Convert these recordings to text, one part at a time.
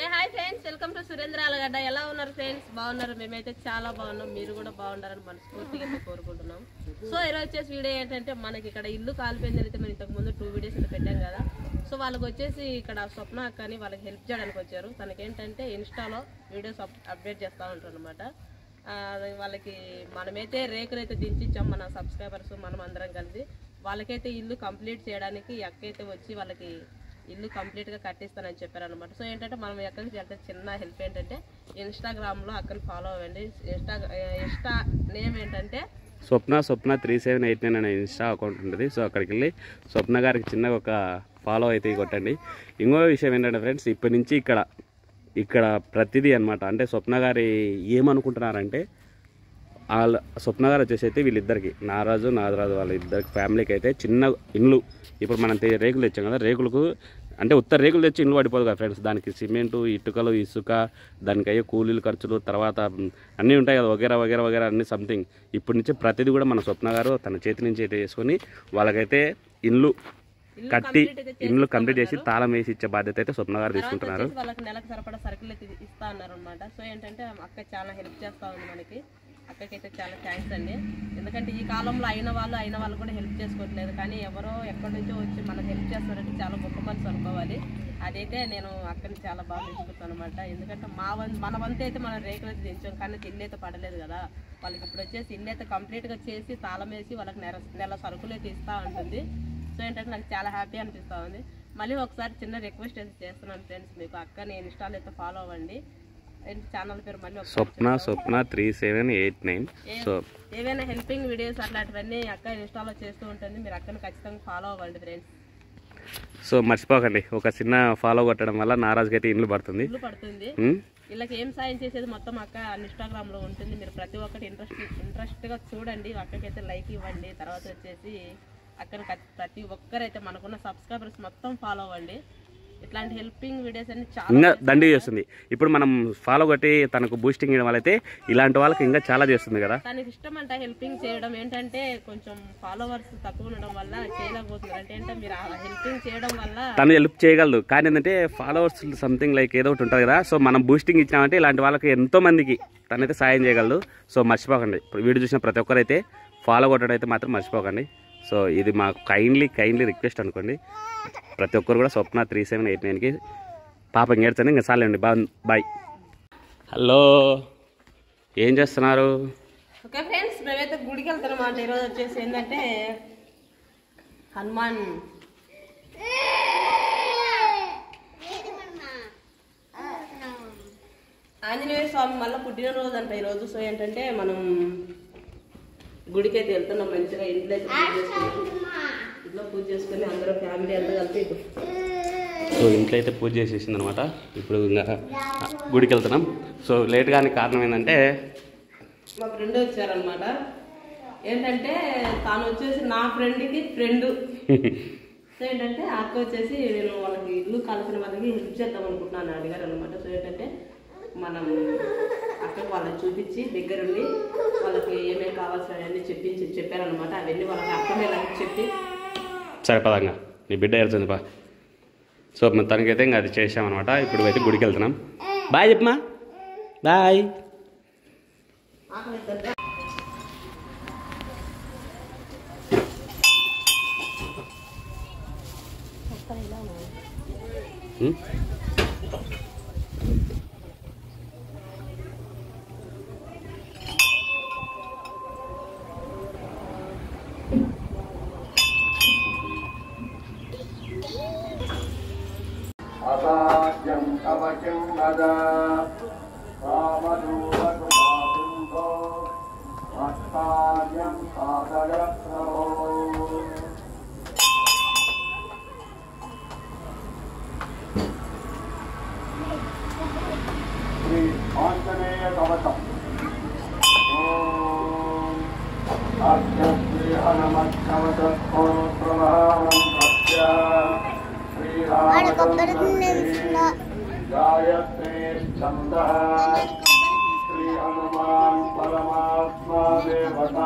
Hey hi friends welcome to Surendra Allagadda ఎలా ఉన్నారు friends బాగున్నారు మేమైతే చాలా బాగున్నాం మీరు కూడా బాగుండాలని మనస్ఫూర్తిగా అయితే కోరుకుంటున్నాం సో ఈరోజు వచ్చేసి వీడియో ఏంటంటే మనకి ఇక్కడ ఇల్లు కాలిపోయింది అయితే మనం ఇంతకు ముందు టూ వీడియోస్ అయితే పెట్టాం కదా సో వాళ్ళకి వచ్చేసి ఇక్కడ స్వప్న అక్క అని వాళ్ళకి హెల్ప్ చేయడానికి వచ్చారు తనకేంటంటే ఇన్స్టాలో వీడియోస్ అప్డేట్ చేస్తూ ఉంటారు అనమాట వాళ్ళకి మనమైతే రేకులు అయితే దించిచ్చాం మన సబ్స్క్రైబర్స్ మనం అందరం కలిసి వాళ్ళకైతే ఇల్లు కంప్లీట్ చేయడానికి ఈ అక్క అయితే వచ్చి వాళ్ళకి ఇల్లు కంప్లీట్ గా కట్టిస్తానని చెప్పారు అనమాట సో ఏంటంటే మనం ఎక్కడి నుంచి వెళ్తే చిన్న హెల్ప్ ఏంటంటే ఇన్స్టాగ్రామ్ లో అక్కని ఫాలో అవ్వండి ఇన్స్టా ఇన్స్టా నేమ్ ఏంటంటే Swapna Swapna three seven eight nine అనే ఇన్స్టా అకౌంట్ ఉంటుంది సో అక్కడికి వెళ్ళి స్వప్న గారికి చిన్నగా ఒక ఫాలో అయితే కొట్టండి ఇంకో విషయం ఏంటంటే ఫ్రెండ్స్ ఇప్పటి నుంచి ఇక్కడ ఇక్కడ ప్రతిదీ అన్నమాట అంటే స్వప్న గారి ఏమనుకుంటున్నారంటే వాళ్ళ స్వప్న గారు వచ్చేసి అయితే వీళ్ళిద్దరికి నారాజు నాగరాజు వాళ్ళ ఇద్దరికి ఫ్యామిలీకి అయితే చిన్న ఇండ్లు ఇప్పుడు మనం తె- రేకులు తెచ్చాం కదా రేకులకు అంటే ఉత్తర రేకులు తెచ్చి ఇండ్లు పడిపోదు కదా ఫ్రెండ్స్ దానికి సిమెంటు ఇటుకలు ఇసుక దానికి అయ్యే కూలీలు ఖర్చులు తర్వాత మ్, అన్నీ ఉంటాయి కదా వగేరా వగేరా వగేరా అన్ని సంథింగ్ ఇప్పటి నుంచి ప్రతిదీ కూడా మన స్వప్న గారు తన చేతి నుంచి అయితే చేసుకొని వాళ్ళకైతే ఇండ్లు ఇల్లు కట్టి complete అయితే ఇండ్లు కంప్లీట్ చేసి తాళం వేసి ఇచ్చే బాధ్యత అయితే స్వప్న గారు తర్వాత తీసుకుంటున్నారు వచ్చేసి వాళ్ళకి నెలకు సరిపడా సరుకులు అయితే ఇస్తా అన్నారు అనమాట సో ఏంటంటే అక్క చాలా హెల్ప్ చేస్తా ఉంది మనకి అక్కకైతే చాలా థ్యాంక్స్ అండి ఎందుకంటే ఈ కాలంలో అయిన వాళ్ళు అయిన వాళ్ళు కూడా హెల్ప్ చేసుకోవట్లేదు కానీ ఎవరో ఎక్కడి నుంచో వచ్చి మనకు హెల్ప్ చేస్తారంటే చాలా గొప్ప మనసు అనుకోవాలి అదైతే నేను అక్కని చాలా బాగా మెచ్చుకుంటాను అనమాట ఎందుకంటే మా వన్ మన వంతు అయితే మనం రేకులు అయితే దించాం కానీ ఇల్లు అయితే పడలేదు కదా వాళ్ళకి ఇప్పుడు వచ్చేసి ఇల్లు అయితే కంప్లీట్గా చేసి తాళం వేసి వాళ్ళకి నెల నెల సరుకులు అయితే ఇస్తా ఉంటుంది సో ఏంటంటే నాకు చాలా హ్యాపీ అనిపిస్తూ ఉంది మళ్ళీ ఒకసారి చిన్న రిక్వెస్ట్ అయితే చేస్తున్నాను ఫ్రెండ్స్ మీకు అక్కని ఇన్స్టాల్ అయితే ఫాలో అవ్వండి ఏంటి ఛానల్ పేరు మళ్ళీ ఒకసారి Swapna Swapna three seven eight nine so ఏవైనా హెల్పింగ్ వీడియోస్ అట్లాంటివన్నీ అక్క ఇన్స్టాలో చేస్తూ ఉంటుంది మీరు అక్కని ఖచ్చితంగా ఫాలో అవ్వండి ఫ్రెండ్స్ సో మర్చిపోకండి ఒక చిన్న ఫాలో కొట్టడం వల్ల నారాజుకి అయితే ఇండ్లు పడుతుంది ఇల్లు పడుతుంది ఉమ్? వీళ్ళకి ఏం సాయం చేసేది మొత్తం అక్క ఇన్స్టాగ్రామ్ లో ఉంటుంది మీరు ప్రతి ఒక్కటి ఇంట్రెస్ట్ ఇంట్రెస్ట్ గా చూడండి అక్కకైతే లైక్ ఇవ్వండి తర్వాత వచ్చేసి అక్కడ ప్రతి ఒక్కరైతే మనకున్న సబ్స్క్రైబర్స్ మొత్తం ఫాలో అవ్వండి ఇట్లాంటి హెల్పింగ్ వీడియోస్ అన్ని చాలా ఇంకా దండి చేస్తుంది ఇప్పుడు మనం ఫాలో కొట్టి తనకు బూస్టింగ్ ఇవ్వడం వల్ల అయితే ఇలాంటి వాళ్ళకి ఇంకా చాలా చేస్తుంది కదా తనకి ఇష్టం అంట హెల్పింగ్ చేయడం ఏంటంటే కొంచెం ఫాలోవర్స్ తక్కువ ఉండడం వల్ల చేయలేకపోతున్నారు అంటే ఏంటంటే మీరు ఆ హెల్పింగ్ చేయడం వల్ల తను హెల్ప్ చేయగలదు కానీ ఏంటంటే ఫాలోవర్స్ సంథింగ్ లైక్ ఏదో ఒకటి ఉంటుంది కదా సో మనం బూస్టింగ్ ఇచ్చినామంటే ఇలాంటి వాళ్ళకి ఎంతో మందికి తనైతే సాయం చేయగలదు సో మర్చిపోకండి ఇప్పుడు వీడియో చూసిన ప్రతి ఒక్కరైతే ఫాలో కొట్టడం అయితే మాత్రం మర్చిపోకండి సో ఇది మా కైండ్లీ కైండ్లీ రిక్వెస్ట్ అనుకోండి ప్రతి ఒక్కరు కూడా స్వప్న త్రీ సెవెన్ ఎయిట్ నైన్కి పాప ఇంకేడ్చండి ఇంకా చాలండి బా బాయ్ హలో ఏం చేస్తున్నారు ఓకే ఫ్రెండ్స్ మేమైతే గుడికి వెళ్తున్నాం అంటే ఈరోజు వచ్చేసి ఏంటంటే హనుమాన్ ఆంజనేయ స్వామి మళ్ళీ పుట్టినరోజు అంట ఈరోజు సో ఏంటంటే మనం గుడికి అయితే వెళ్తున్నాం మంచిగా ఇంట్లో అయితే పూజ చేసుకుని ఇంట్లో పూజ చేసుకుని అందరూ ఫ్యామిలీ అంతా కలిపి సో ఇంట్లో అయితే పూజ చేసేసింది అనమాట ఇప్పుడు ఇంకా గుడికి వెళ్తున్నాం సో లేట్ కానీ కారణం ఏంటంటే మా ఫ్రెండ్ వచ్చారనమాట ఏంటంటే తాను వచ్చేసి నా ఫ్రెండ్కి ఫ్రెండ్ సో ఏంటంటే ఆ అక్క వచ్చేసి నేను వాళ్ళకి ఇల్లు కలిసిన వాళ్ళకి హెల్ప్ చేద్దాం అనుకుంటున్నాను అడిగారు అనమాట సో ఏంటంటే మనం అక్కకి వాళ్ళని చూపించి దగ్గరుండి వాళ్ళకి ఏమేమి కావాల్సినవన్నీ చెప్పించి చెప్పారనమాట అవన్నీ వాళ్ళకి అర్థమయ్యేలాగా చెప్పి సరిపదంగా నీ బిడ్డ వెళ్తుంది బా సో మన తనకైతే ఇంకా అది చేసామన్నమాట ఇప్పుడు అయితే గుడికి వెళ్తున్నాం బాయ్ చెప్పమా బాయ్ ఆకలి వేస్తుంటే ఉం? असाध्यं तव किं वद रामदूतकृपासिन्धो भक्तार्यं सादय प्रभो श्री आञ्जनेय कवचम् ॐ अस्य श्रीहनुमत्कवचस्तोत्रमहानं सत्य श्रीरामचन्द्रस्य गायत्री छन्दः श्री हनुमान् परमात्मा देवता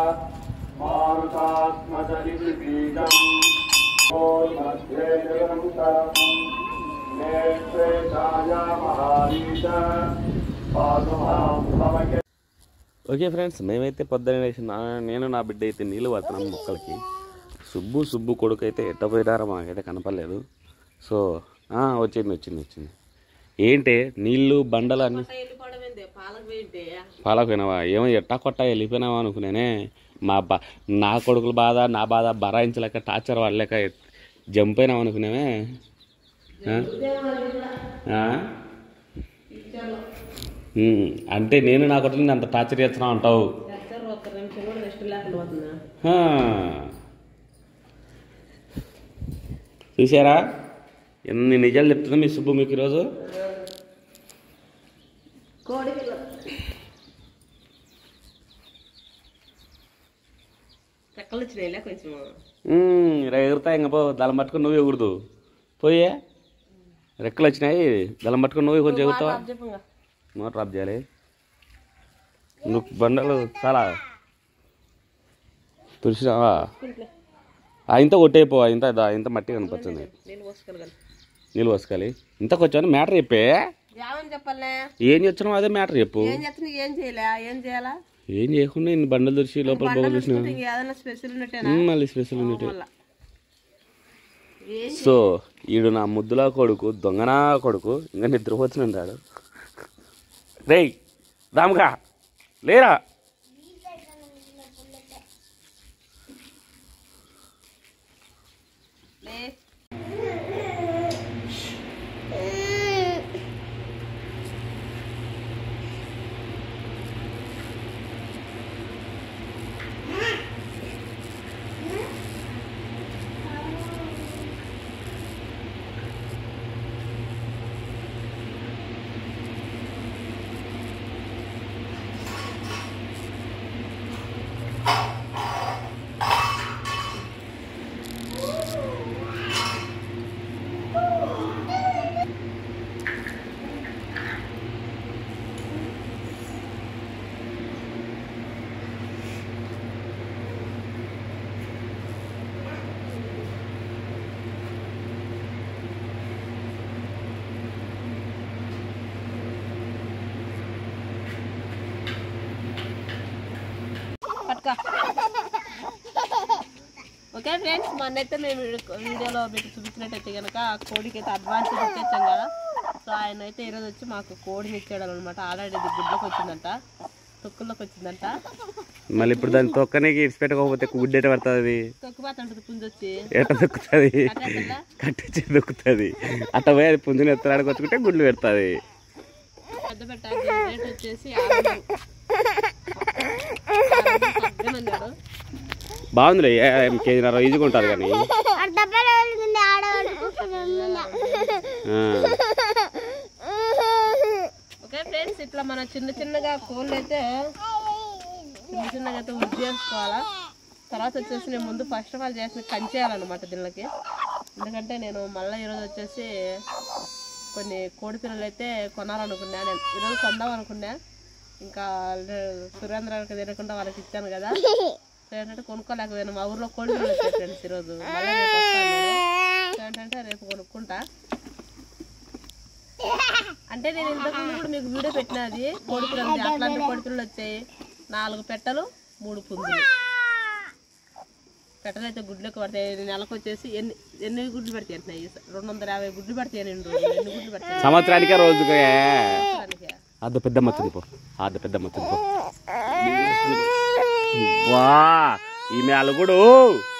मारुतात्मज इति बीजम् मध्ये निरन्तरम् नेत्रे छायाम च पादुमां भवके ఓకే ఫ్రెండ్స్ మేమైతే పొద్దున్న లేచి నా నేను నా బిడ్డ అయితే నీళ్ళు పడుతున్నాం మొక్కలకి సుబ్బు సుబ్బు కొడుకు అయితే ఎట్ట పోయినారో మాకైతే కనపడలేదు సో ఆ, వచ్చింది వచ్చింది వచ్చింది ఏంటి నీళ్ళు బండలు అన్ని వెళ్ళిపోవడం ఏంది పాలకు పోయింటే పాలకపోయినావా ఏమో ఎట్టా కొట్టా వెళ్ళిపోయినావా అనుకునేనే మా బా నా కొడుకుల బాధ నా బాధ బరాయించలేక టార్చర్ పడలేక జంప్ అయినాం అనుకునేమే ఆ? ఆ? ఉమ్, అంటే నేను నా కొడుకుని అంత టార్చర్ చేస్తున్నావు అంటావు సార్ ఒక్క నిమిషం కూడా రెస్ట్ లేకుండా పోతున్నా హా. చూసారా ఎన్ని నిజాలు చెప్తుందో మీ సుబ్బు మీకు ఈరోజు కోడి పిల్ల రెక్కలు వచ్చినాయిలే కొంచెం ఉమ్, ఇలా ఎగురుతా ఇంకా పో దళం పట్టుకుని నువ్వు ఎగురుదు పోయే రెక్కలు వచ్చినాయి దళం పట్టుకుని నువ్వు కొంచెం ఎగురుతావా చెప్పంగా మోటార్ ఆఫ్ చేయాలి నువ్వు బండలు చాలా తుడిచినావా ఆ ఇంత కొట్టేపో ఇంత దా ఇంత మట్టి కనిపిస్తుంది నేను పోసుకోగలను నీళ్ళు పోసుకోవాలి ఇంత కొంచెం మ్యాటర్ చెప్పే ఏమని చెప్పాలనే ఏం చేస్తున్నావు అదే మ్యాటర్ చెప్పు ఏం చేస్తున్నా ఏం చేయలే ఏం చేయాలా ఏం చేయకుండా ఇన్ని బండలు తుడిచి లోపల బొగలు చూసిన చూస్తే ఇంక ఏదైనా స్పెషల్ ఉన్నట్టేనా మళ్ళీ స్పెషల్ ఉన్నట్టు మళ్ళా ఏం సో ఈడు నా ముద్దులా కొడుకు దొంగనా కొడుకు ఇంకా నిద్రపోతున్నాడు రేయ్ రాముగా లేరా లే పట్టుకో ఓకే ఫ్రెండ్స్ మొన్నైతే మేము వీడియో- వీడియోలో మీకు చూపించినట్టయితే కనుక ఆ కోడికి అయితే అడ్వాన్స్ ఇచ్చేచ్చాం కదా సో ఆయన అయితే ఈరోజు వచ్చి మాకు కోడిని ఇచ్చాడు అనమాట ఆల్రెడీ ఇది గుడ్లోకి వచ్చిందంట తొక్కుల్లోకి వచ్చిందంట మళ్ళీ ఇప్పుడు దాన్ని తొక్కనికి ఇడిచి పెట్టకపోతే గుడ్డెట పడుతుంది తొక్కుపోత ఉంటుంది పుంజు వచ్చి ఎట దొక్కుతుంది కట్టేస్తుందా? కట్టించి దొక్కుతుంది అట్ట పోయి అది పుంజుని ఎత్తడానికి వచ్చుకుంటే గుడ్లు పెడుతుంది పెద్ద పెట్ట రేట్ వచ్చేసి ఆరు వందలు. ఆరు వందలు తగ్గని అన్నాడు బాగుందిలే ఏ- కేజీన్నర ఈజీగా ఉంటుంది కానీ ఆ. ఓకే ఫ్రెండ్స్ ఇట్లా మన చిన్న చిన్నగా కోళ్ళు అయితే చిన్న చిన్నగా అయితే వృద్ధి చేసుకోవాలా తర్వాత వచ్చేసి నేను ముందు ఫస్ట్ ఆఫ్ ఆల్ చేసిన కంచేయాలన్నమాట దీనికి ఎందుకంటే నేను మళ్ళీ ఈరోజు వచ్చేసి కొన్ని కోడి పిల్లలు అయితే కొనాలనుకున్నా నేను ఈరోజు కొందాం అనుకున్నా ఇంకా సురేంద్రానికి తినకుండా వాళ్ళకి ఇచ్చాను కదా సో ఏంటంటే కొనుక్కోలేకపోయాను మా ఊర్లో కోడి పిల్లలు వచ్చాయి ఫ్రెండ్స్ ఈరోజు మళ్ళీ రేపు వస్తాను నేను సో ఏంటంటే రేపు కొనుక్కుంటా అంటే నేను ఇంతకు ముందు కూడా మీకు వీడియో పెట్టినది కోడి పిల్లలు అట్లాంటి కోడి పిల్లలు వచ్చాయి నాలుగు పెట్టలు మూడు పుంజులు పెట్టలు అయితే గుడ్లకు పడతాయి నెలకు వచ్చేసి ఎన్ని ఎన్ని గుడ్లు పెడతాయి అంటున్నాయి రెండు వందల యాభై గుడ్లు పెడతాయి నేను రోజు ఎన్ని గుడ్లు పెడతాయి సంవత్సరానికే రోజుకే దానికి? అద్ద పెద్ద మత్తుంది పో అద్ద పెద్ద మత్తుంది పో వా ఈమె అలుగుడు